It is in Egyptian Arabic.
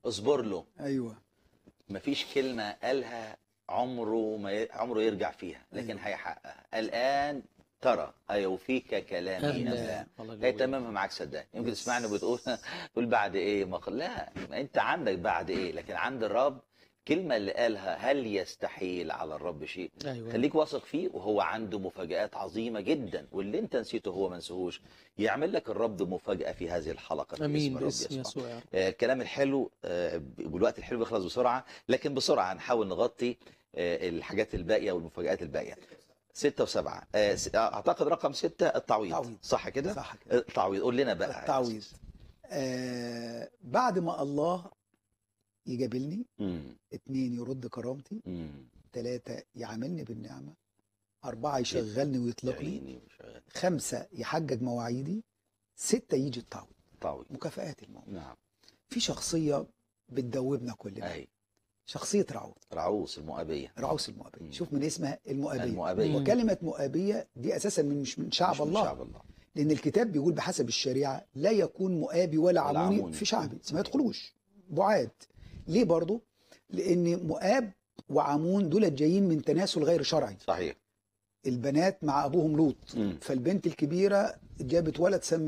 اصبر له ايوه مفيش كلمة قالها عمره ما ي... عمره يرجع فيها لكن أيوة. هيحققها الآن ترى أيوفيك كلامي أم لا هي تمامها معاك صدقني يمكن يس. تسمعني بتقول تقول بعد ايه ما قل- لا ما انت عندك بعد ايه لكن عند الرب كلمة اللي قالها هل يستحيل على الرب شيء ايوه خليك واثق فيه وهو عنده مفاجآت عظيمة جدا واللي انت نسيته هو ما نسيهوش يعمل لك الرب مفاجأة في هذه الحلقة امين الرب باسم يسوع. يسوع يا رب. آه، الكلام الحلو آه، والوقت الحلو بيخلص بسرعة لكن بسرعة هنحاول نغطي آه، الحاجات الباقية والمفاجآت الباقية ستة وسبعة آه، س- أعتقد رقم ستة التعويض تعويض. صح كده؟ صح كده التعويض قول لنا بقى التعويض آه بعد ما الله يجابلني مم. اتنين يرد كرامتي مم. تلاتة يعاملني بالنعمة أربعة يشغلني ويطلقني عيني وشغال. خمسة يحجج مواعيدي ستة يجي التعويض تعويض مكافآت الموت نعم في شخصية بتدوبنا كلنا أي شخصية رعوت رعوس المؤابية رعوس المؤابية مم. شوف من اسمها المؤابية المؤابية مم. وكلمة مؤابية دي أساسا من مش من شعب مش من الله شعب الله لأن الكتاب بيقول بحسب الشريعة لا يكون مؤابي ولا ولا عموني عموني. في شعبي ما يدخلوش بعاد ليه برضو لأن مؤاب وعمون دول جايين من تناسل غير شرعي صحيح البنات مع أبوهم لوط مم. فالبنت الكبيرة جابت ولد سمى